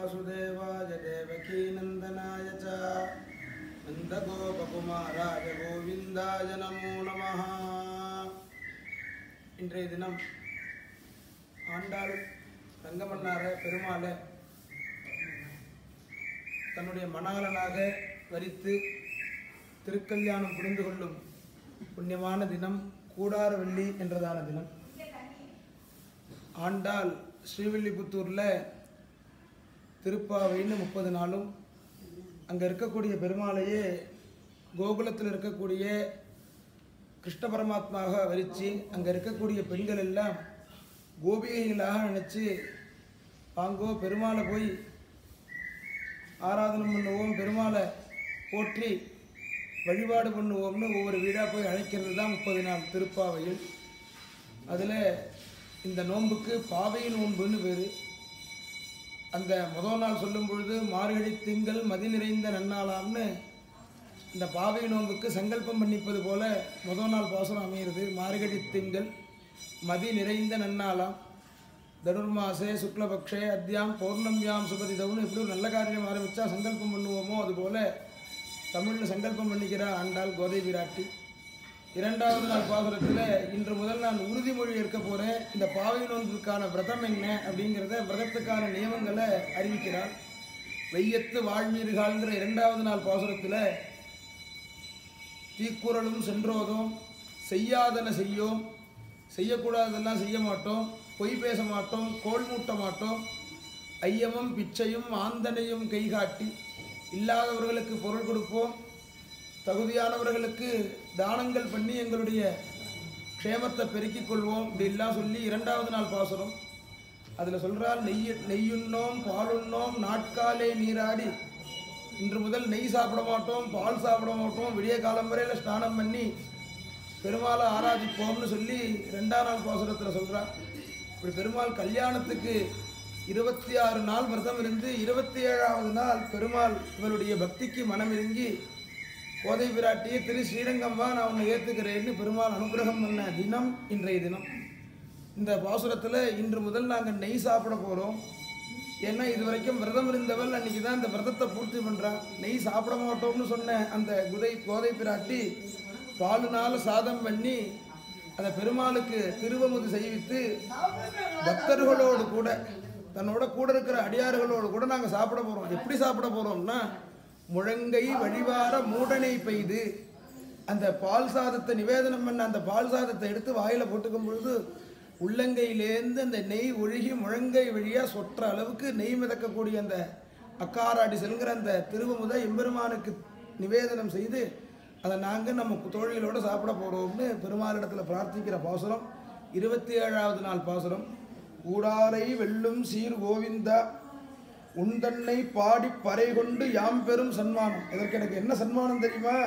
वासुदेवाय देवकीनन्दनाय च नन्दगोपकुमाराय गोविन्दाय नमो நமः இன்றைய தினம் ஆண்டாள் ரங்கமன்னார பெருமாளை தன்னுடைய மணாளனாக வரித்து திருக்கல்யாணம் புரிந்து கொள்ளும் புண்ணியமான தினம் கூடாரவள்ளி என்றதான தினம் ஆண்டாள் ஸ்ரீவில்லிபுத்தூரில் திருப்பாவைன்னு முப்பது நாளும் அங்கே இருக்கக்கூடிய பெருமாளையே கோகுலத்தில் இருக்கக்கூடிய கிருஷ்ண பரமாத்மாவாக வரித்து அங்கே இருக்கக்கூடிய பெண்கள் எல்லாம் கோபிகைகளாக நினச்சி வாங்கோ பெருமாளை போய் ஆராதனை பண்ணுவோம் பெருமாளை போற்றி வழிபாடு பண்ணுவோம்னு ஒவ்வொரு வீடாக போய் அழைக்கிறது தான் முப்பது நாள் திருப்பாவையில் அதில் இந்த நோன்புக்கு பாவை நோன்புன்னு பேர் அந்த முதல் நாள் சொல்லும் பொழுது மார்கழி திங்கள் மதி நிறைந்த நன்னாளாம்னு இந்த பாவை நோன்புக்கு சங்கல்பம் பண்ணிப்பது போல முதல் நாள் பாசனம் அமைகிறது மார்கழி திங்கள் மதி நிறைந்த நன்னாளாம் தனுர்மாசே சுக்லபக்ஷே அத்தியாம் பௌர்ணமியாம் சுபதிதவுன்னு எப்படி ஒரு நல்ல காரியம் ஆரம்பித்தா சங்கல்பம் பண்ணுவோமோ அதுபோல் தமிழில் சங்கல்பம் பண்ணிக்கிறா ஆண்டாள் கோதை விராட்டி இரண்டாவது நாள் பாசுரத்தில் இன்று முதல் நான் உறுதிமொழி எடுக்க போகிறேன் இந்த பாவை நோன்பிற்கான விரதம் என்ன அப்படிங்கிறத விரதத்துக்கான நியமங்களை அறிவிக்கிறார் வெய்யத்து வாழ்வீர்கள்ங்கிற இரண்டாவது நாள் பாசுரத்தில் தீக்குறளும் சென்றோதும் செய்யாதன செய்யோம் செய்யக்கூடாததெல்லாம் செய்ய மாட்டோம் பொய் பேச மாட்டோம் கோல் மூட்ட மாட்டோம் ஐயமும் பிச்சையும் ஆந்தனையும் கைகாட்டி இல்லாதவர்களுக்கு பொருள் கொடுப்போம் தகுதியானவர்களுக்கு தானங்கள் பண்ணி எங்களுடைய க்ஷேமத்தை பெருக்கிக் கொள்வோம் இப்படிலாம் சொல்லி இரண்டாவது நாள் பாசுரம் அதில் சொல்கிறால் நெய் நெய்யுண்ணோம் பாலுண்ணோம் நாட்காலே நீராடி இன்று முதல் நெய் சாப்பிட மாட்டோம் பால் சாப்பிட மாட்டோம் விடிய காலம் வரையில் ஸ்நானம் பண்ணி பெருமாளை ஆராதிப்போம்னு சொல்லி ரெண்டாம் நாள் பாசுரத்தில் சொல்கிறார் இப்படி பெருமாள் கல்யாணத்துக்கு இருபத்தி ஆறு நாள் விரதம் இருந்து இருபத்தி ஏழாவது நாள் பெருமாள் இவருடைய பக்திக்கு மனம் இறங்கி கோதை பிராட்டியை திரு ஸ்ரீரங்கம் வா நான் உன்னை ஏற்றுக்கிறேன்னு பெருமாள் அனுகிரகம் பண்ண தினம் இன்றைய தினம் இந்த பாசுரத்தில் இன்று முதல் நாங்கள் நெய் சாப்பிட போகிறோம் ஏன்னா இது வரைக்கும் விரதம் இருந்தவள் அன்றைக்கி தான் இந்த விரதத்தை பூர்த்தி பண்ணுறான் நெய் சாப்பிட மாட்டோம்னு சொன்ன அந்த குதை கோதை பிராட்டி பாலுனால் சாதம் பண்ணி அந்த பெருமாளுக்கு திருவமுது செய்வித்து பக்தர்களோடு கூட தன்னோட கூட இருக்கிற அடியார்களோடு கூட நாங்கள் சாப்பிட போகிறோம் எப்படி சாப்பிட போகிறோம்னா முழங்கை வழிவார மூடனை பெய்து அந்த பால் சாதத்தை நிவேதனம் பண்ண அந்த பால் சாதத்தை எடுத்து வாயில் போட்டுக்கும் பொழுது உள்ளங்கையிலேருந்து அந்த நெய் ஒழுகி முழங்கை வழியாக சொற்ற அளவுக்கு நெய் மிதக்கக்கூடிய அந்த அக்காராடி செல்கிற அந்த திருவமுத எம்பெருமானுக்கு நிவேதனம் செய்து அதை நாங்கள் நம்ம தோழிகளோடு சாப்பிட போகிறோம்னு பெருமாளிடத்தில் பிரார்த்திக்கிற பாசுரம் இருபத்தி ஏழாவது நாள் பாசுரம் ஊடாரை வெல்லும் சீர் கோவிந்தா உன் தன்னை பாடி பறை கொண்டு யாம் பெரும் சன்மானம் இதற்கு எனக்கு என்ன சன்மானம் தெரியுமா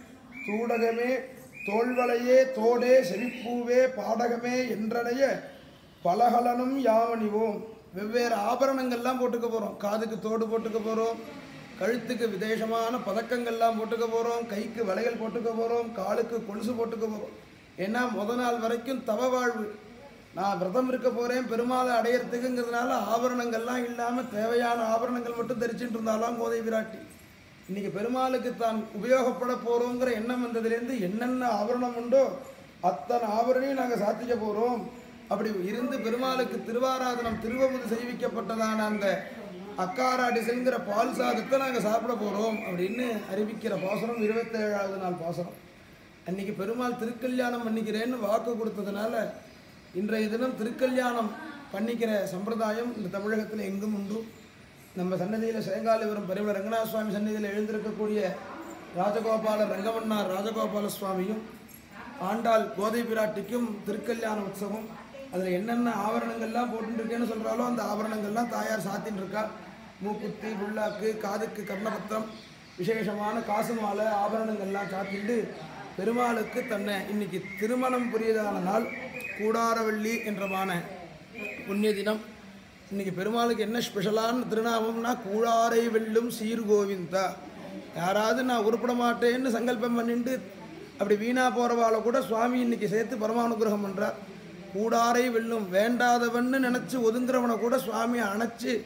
தூடகமே தோள்வளையே தோடே செவிப்பூவே பாடகமே என்றனைய பலகலனும் யாவணிவோம் வெவ்வேறு ஆபரணங்கள்லாம் போட்டுக்க போகிறோம் காதுக்கு தோடு போட்டுக்க போகிறோம் கழுத்துக்கு விதேசமான பதக்கங்கள்லாம் போட்டுக்க போகிறோம் கைக்கு வளையல் போட்டுக்க போகிறோம் காலுக்கு கொலுசு போட்டுக்க போகிறோம் ஏன்னா முத நாள் வரைக்கும் தவ வாழ்வு நான் விரதம் இருக்க போகிறேன் பெருமாளை அடையிறதுக்குங்கிறதுனால ஆபரணங்கள்லாம் இல்லாமல் தேவையான ஆபரணங்கள் மட்டும் தரிச்சுட்டு இருந்தாலும் கோதை விராட்டி இன்னைக்கு பெருமாளுக்கு தான் உபயோகப்பட போகிறோங்கிற எண்ணம் வந்ததுலேருந்து என்னென்ன ஆபரணம் உண்டோ அத்தனை ஆபரணையும் நாங்கள் சாத்திக்க போகிறோம் அப்படி இருந்து பெருமாளுக்கு திருவாராதனம் திருவமுது செய்விக்கப்பட்டதான அந்த அக்காராடி செங்கிற பால் சாதத்தை நாங்கள் சாப்பிட போகிறோம் அப்படின்னு அறிவிக்கிற பாசனம் இருபத்தேழாவது நாள் பாசனம் அன்னைக்கு பெருமாள் திருக்கல்யாணம் பண்ணிக்கிறேன்னு வாக்கு கொடுத்ததுனால இன்றைய தினம் திருக்கல்யாணம் பண்ணிக்கிற சம்பிரதாயம் இந்த தமிழகத்தில் எங்கும் உண்டு நம்ம சன்னதியில் சேங்காலிபுரம் பரிமள ரங்கநாத சுவாமி சன்னதியில் எழுந்திருக்கக்கூடிய ராஜகோபால ரங்கமன்னார் ராஜகோபால சுவாமியும் ஆண்டாள் கோதை பிராட்டிக்கும் திருக்கல்யாண உற்சவம் அதில் என்னென்ன ஆபரணங்கள்லாம் போட்டுருக்கேன்னு சொல்கிறாலோ அந்த ஆபரணங்கள்லாம் தாயார் சாத்தின்னு இருக்கா மூக்குத்தி புல்லாக்கு காதுக்கு கர்ணபத்திரம் விசேஷமான காசு மாலை ஆபரணங்கள்லாம் சாத்திட்டு பெருமாளுக்கு தன்னை இன்னைக்கு திருமணம் புரியதான நாள் கூடாரவள்ளி என்றமான புண்ணிய தினம் இன்னைக்கு பெருமாளுக்கு என்ன ஸ்பெஷலான திருநாமம்னா கூழாரை வெல்லும் சீர்கோவிந்தா யாராவது நான் உருப்பட மாட்டேன்னு சங்கல்பம் பண்ணிட்டு அப்படி வீணா போகிறவாளை கூட சுவாமி இன்னைக்கு சேர்த்து பரமானுகிரகம் பண்ணுறார் கூடாரை வெல்லும் வேண்டாதவன்னு நினச்சி ஒதுங்குறவனை கூட சுவாமி அணைச்சு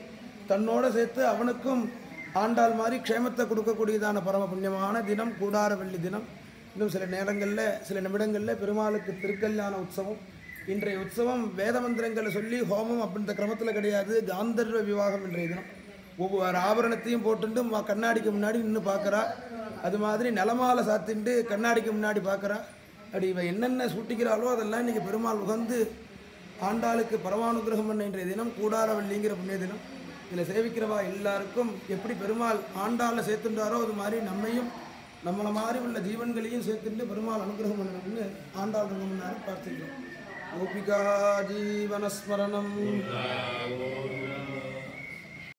தன்னோட சேர்த்து அவனுக்கும் ஆண்டாள் மாதிரி க்ஷேமத்தை கொடுக்கக்கூடியதான பரம புண்ணியமான தினம் கூடாரவள்ளி தினம் இன்னும் சில நேரங்களில் சில நிமிடங்களில் பெருமாளுக்கு திருக்கல்யாண உற்சவம் இன்றைய உற்சவம் வேத மந்திரங்களை சொல்லி ஹோமம் அப்படின்ற கிரமத்தில் கிடையாது காந்தர்வ விவாகம் இன்றைய தினம் ஒவ்வொரு ஆபரணத்தையும் போட்டுட்டு ம- கண்ணாடிக்கு முன்னாடி நின்று பார்க்குறா அது மாதிரி நிலமாலை சாத்திண்டு கண்ணாடிக்கு முன்னாடி பார்க்குறா அப்படி இவ என்னென்ன சூட்டிக்கிறாளோ அதெல்லாம் இன்னைக்கு பெருமாள் உகந்து ஆண்டாளுக்கு பரமானுகிரகம் பண்ண இன்றைய தினம் கூடாரவள்ளிங்கிற புண்ணிய தினம் இதில் சேவிக்கிறவா எல்லாருக்கும் எப்படி பெருமாள் ஆண்டாளை சேர்த்துட்டாரோ அது மாதிரி நம்மையும் நம்மளை மாதிரி உள்ள ஜீவன்களையும் சேர்த்துட்டு பெருமாள் அனுகிரகம் பண்ணணும்னு ஆண்டாள் ரங்கம்னாரு பிரார்த்திக்கிறோம் கோபிகா ஜீவனஸ்மரணம்